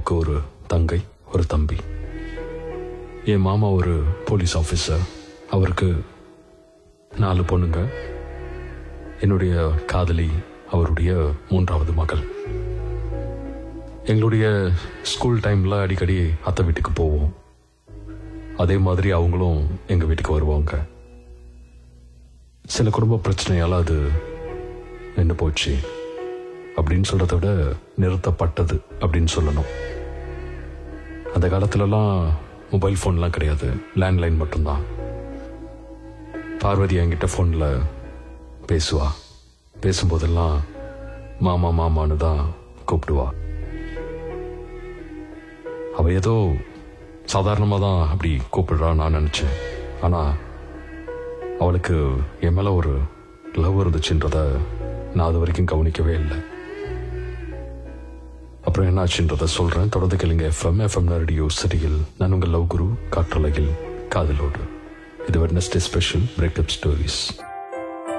அப்பாவுக்கு ஒரு தங்கை ஒரு தம்பி என் மாமா ஒரு போலீஸ் ஆஃபீஸர் அவருக்கு நாலு பொண்ணுங்க என்னுடைய காதலி அவருடைய மூன்றாவது மகள் எங்களுடைய ஸ்கூல் டைம்ல அடிக்கடி அத்தை வீட்டுக்கு போவோம் அதே மாதிரி அவங்களும் எங்க வீட்டுக்கு வருவாங்க சில குடும்ப பிரச்சனையால அது நின்று போச்சு அப்படின்னு சொல்றதை விட நிறுத்தப்பட்டது அப்படின்னு சொல்லணும் அந்த காலத்துலலாம் மொபைல் ஃபோன்லாம் கிடையாது லேண்ட்லைன் மட்டும்தான் பார்வதி என்கிட்ட ஃபோனில் பேசுவா பேசும்போதெல்லாம் மாமா மாமான்னு தான் கூப்பிடுவா அவ ஏதோ சாதாரணமாக தான் அப்படி கூப்பிடுறா நான் நினச்சேன் ஆனால் அவளுக்கு என் மேலே ஒரு லவ் இருந்துச்சுன்றத நான் அது வரைக்கும் கவனிக்கவே இல்லை அப்புறம் என்னாச்சுன்றத சொல்றேன் தொடர்ந்து கேளுங்க எஃப்எம் எஃப்எம் ரேடியோ சிட்டியில் நான் உங்கள் லவ் குரு காற்றலையில் காதலோடு இது வெட்னஸ்டே ஸ்பெஷல் பிரேக்கப் ஸ்டோரிஸ்